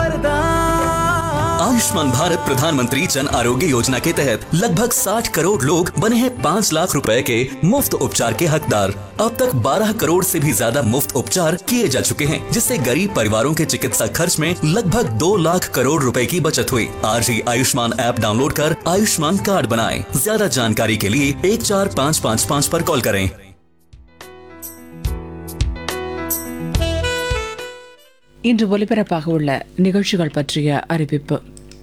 आयुष्मान भारत प्रधानमंत्री जन आरोग्य योजना के तहत लगभग 60 करोड़ लोग बने हैं 5 लाख रुपए के मुफ्त उपचार के हकदार अब तक 12 करोड़ से भी ज्यादा मुफ्त उपचार किए जा चुके हैं जिससे गरीब परिवारों के चिकित्सा खर्च में लगभग 2 लाख करोड़ रुपए की बचत हुई आज ही आयुष्मान ऐप डाउनलोड कर आयुष्मान कार्ड बनाएं ज्यादा जानकारी के लिए एक चार पाँच पाँच पाँच पर कॉल करें இன்று ஒலிபரப்பாக உள்ள நிகழ்ச்சிகள் பற்றிய அறிவிப்பு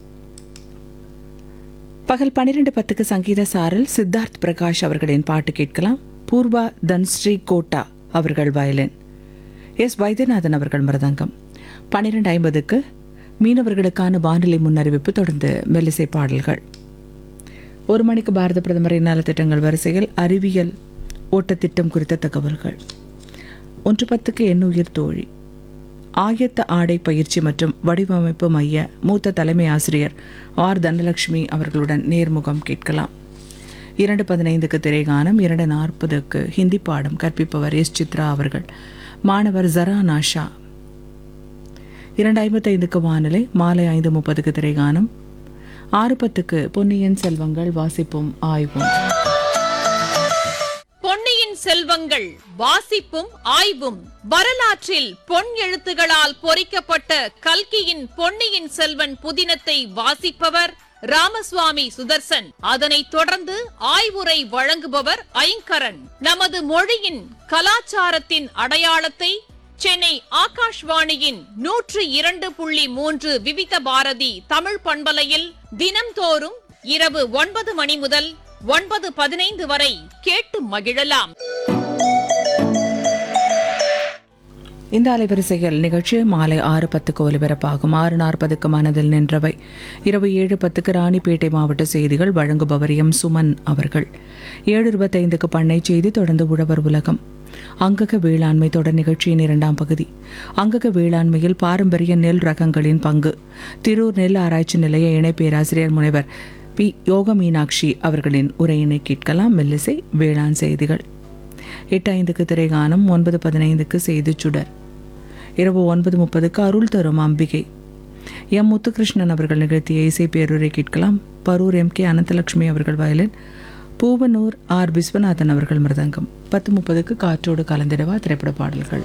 பகல் பன்னிரண்டு பத்துக்கு சங்கீத சாரல் சித்தார்த் பிரகாஷ் அவர்களின் பாட்டு கேட்கலாம் பூர்வா தன்ஸ்ரீ கோட்டா அவர்கள் வயலின் எஸ் வைத்தியநாதன் அவர்கள் மிருதங்கம் பன்னிரண்டு ஐம்பதுக்கு மீனவர்களுக்கான வானிலை முன்னறிவிப்பு தொடர்ந்து மெல்லிசை பாடல்கள் ஒரு மணிக்கு பாரத பிரதமரின் நலத்திட்டங்கள் வரிசையில் அறிவியல் ஓட்டத்திட்டம் குறித்த தகவல்கள் ஒன்று பத்துக்கு எண்ணுயிர் தோழி ஆயத்த ஆடை பயிற்சி மற்றும் வடிவமைப்பு மைய மூத்த தலைமை ஆசிரியர் ஆர் தனலட்சுமி அவர்களுடன் நேர்முகம் கேட்கலாம் இரண்டு பதினைந்துக்கு திரைகானம் இரண்டு நாற்பதுக்கு ஹிந்தி பாடம் கற்பிப்பவர் எஸ் சித்ரா அவர்கள் மாணவர் ஜரா நாஷா இரண்டு ஐம்பத்தைந்துக்கு வானிலை மாலை ஐந்து முப்பதுக்கு திரைகானம் ஆறு பத்துக்கு பொன்னியின் செல்வங்கள் வாசிப்பும் ஆய்வும் பொன்னியின் செல்வங்கள் வாசிப்பும் ஆய்வும் வரலாற்றில் பொன் எழுத்துகளால் பொறிக்கப்பட்ட கல்கியின் பொன்னியின் செல்வன் புதினத்தை வாசிப்பவர் ராமசுவாமி சுதர்சன் அதனைத் தொடர்ந்து ஆய்வுரை வழங்குபவர் ஐங்கரன் நமது மொழியின் கலாச்சாரத்தின் அடையாளத்தை சென்னை ஆகாஷ்வாணியின் நூற்று இரண்டு புள்ளி மூன்று விவித பாரதி தமிழ் பண்பலையில் தினம்தோறும் இரவு ஒன்பது மணி முதல் ஒன்பது பதினைந்து வரை கேட்டு மகிழலாம் இந்த அலைவரிசையில் நிகழ்ச்சி மாலை ஆறு பத்துக்கு ஒலிபரப்பாகும் ஆறு நாற்பதுக்கு மனதில் நின்றவை இரவு ஏழு பத்துக்கு ராணிப்பேட்டை மாவட்ட செய்திகள் வழங்குபவர் எம் சுமன் அவர்கள் ஏழு இருபத்தைந்துக்கு பண்ணை செய்தி தொடர்ந்து உழவர் உலகம் அங்கக வேளாண்மை தொடர் நிகழ்ச்சியின் இரண்டாம் பகுதி அங்கக வேளாண்மையில் பாரம்பரிய நெல் ரகங்களின் பங்கு திரூர் நெல் ஆராய்ச்சி நிலைய இணை பேராசிரியர் முனைவர் பி யோக மீனாட்சி அவர்களின் உரையினை கேட்கலாம் மெல்லிசை வேளாண் செய்திகள் எட்டு ஐந்துக்கு திரைகானம் ஒன்பது பதினைந்துக்கு செய்திச் சுடர் இரவு ஒன்பது முப்பதுக்கு அருள் தரும் அம்பிகை எம் முத்துகிருஷ்ணன் அவர்கள் நிகழ்த்திய இசை பேருரை கேட்கலாம் பரூர் எம் கே அனந்தலட்சுமி அவர்கள் வயலின் பூவனூர் ஆர் விஸ்வநாதன் அவர்கள் மிருதங்கம் பத்து முப்பதுக்கு காற்றோடு கலந்திடவா திரைப்பட பாடல்கள்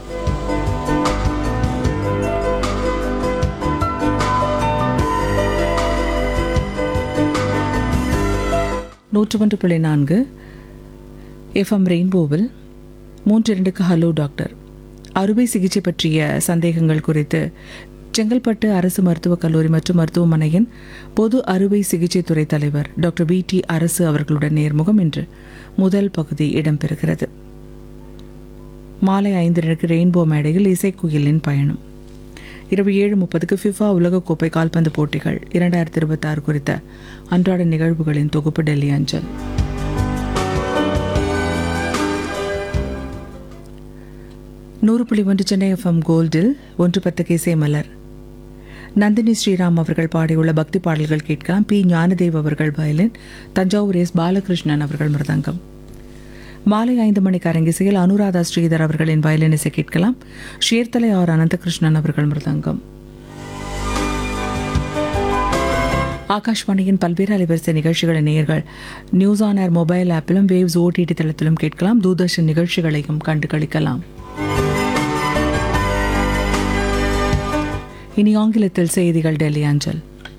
நூற்று ஒன்று புள்ளி நான்கு எஃப்எம் ரெயின்போவில் மூன்று இரண்டுக்கு ஹலோ டாக்டர் அறுவை சிகிச்சை பற்றிய சந்தேகங்கள் குறித்து செங்கல்பட்டு அரசு மருத்துவக் கல்லூரி மற்றும் மருத்துவமனையின் பொது அறுவை சிகிச்சை துறை தலைவர் டாக்டர் வி டி அரசு அவர்களுடன் நேர்முகம் இன்று முதல் பகுதி இடம்பெறுகிறது மாலை ஐந்திற்கு ரெயின்போ மேடையில் இசைக்குயிலின் பயணம் இரவு ஏழு முப்பதுக்கு ஃபிஃபா உலகக்கோப்பை கால்பந்து போட்டிகள் இரண்டாயிரத்தி இருபத்தாறு குறித்த அன்றாட நிகழ்வுகளின் தொகுப்பு டெல்லி அஞ்சல் நூறு புள்ளி ஒன்று சென்னை எஃப்எம் கோல்டில் ஒன்று பத்துக்கு இசை மலர் நந்தினி ஸ்ரீராம் அவர்கள் பாடியுள்ள பக்தி பாடல்கள் கேட்கலாம் பி ஞானதேவ் அவர்கள் வயலின் தஞ்சாவூர் எஸ் பாலகிருஷ்ணன் அவர்கள் மிருதங்கம் மாலை ஐந்து மணிக்கு அரங்கிசையில் அனுராதா ஸ்ரீதர் அவர்களின் வயலின் இசை கேட்கலாம் ஷேர்தலை ஆர் அனந்தகிருஷ்ணன் அவர்கள் மிருதங்கம் ஆகாஷ்வாணியின் பல்வேறு அலைவரிசை நிகழ்ச்சிகளை நேயர்கள் நியூஸ் ஆன் ஏர் மொபைல் ஆப்பிலும் வேவ்ஸ் ஓடிடி தளத்திலும் கேட்கலாம் தூர்தர்ஷன் நிகழ்ச்சிகளையும் கண்டு களிக்கலாம் இனி ஆங்கிலத்தில் செய்திகள் டெல்லி அஞ்சல்